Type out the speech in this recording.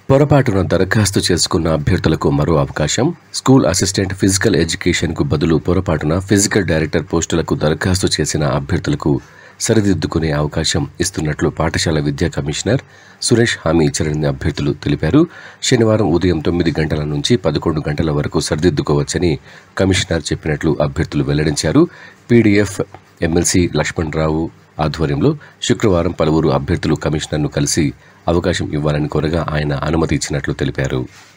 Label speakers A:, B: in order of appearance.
A: పొరపాటున దరఖాస్తు చేసుకున్న అభ్యర్థులకు మరో అవకాశం స్కూల్ అసిస్టెంట్ ఫిజికల్ ఎడ్యుకేషన్కు బదులు పొరపాటున ఫిజికల్ డైరెక్టర్ పోస్టులకు దరఖాస్తు చేసిన అభ్యర్థులకు సరిదిద్దుకునే అవకాశం ఇస్తున్నట్లు పాఠశాల విద్యా కమిషనర్ సురేష్ హామీ ఇచ్చారని అభ్యర్థులు తెలిపారు శనివారం ఉదయం తొమ్మిది గంటల నుంచి పదకొండు గంటల వరకు సరిదిద్దుకోవచ్చని కమిషనర్ చెప్పినట్లు అభ్యర్థులు వెల్లడించారు పీడీఎఫ్ ఎమ్మెల్సీ లక్ష్మణ్ రావు ఆధ్వర్యంలో శుక్రవారం పలువురు అభ్యర్థులు కమిషనర్ను కలిసి అవకాశం ఇవ్వాలని కోరగా ఆయన అనుమతి ఇచ్చినట్లు తెలిపారు